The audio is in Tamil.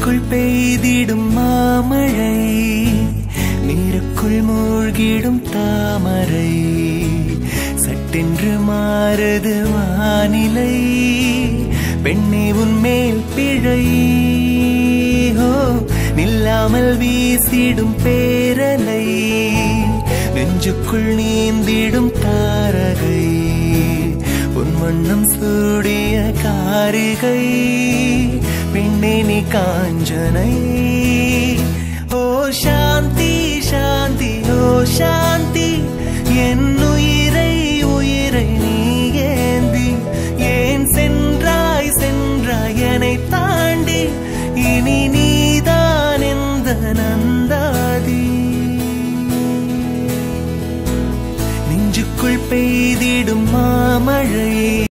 நெஞ்சுக்குள் பெய்திடும் மாமழை நீருக்குள் மூழ்கிடும் தாமரை சட்டென்று மாறுது வானிலை பெண்ணே உன் மேல் பிழை ஹோ நில்லாமல் வீசிடும் பேரலை நெஞ்சுக்குள் நீந்திடும் தாரகை உன் வண்ணம் சூடிய காரிகை பெண்ணே நீ காஞ்சனை ஓ சாந்தி சாந்தி ஓ சாந்தி என் உயிரை உயிரை நீ ஏந்தி ஏன் சென்றாய் சென்றாய் என்னை தாண்டி இனி நீதான் எந்த நந்தாதி நெஞ்சுக்குள் பெய்திடும் மாமழை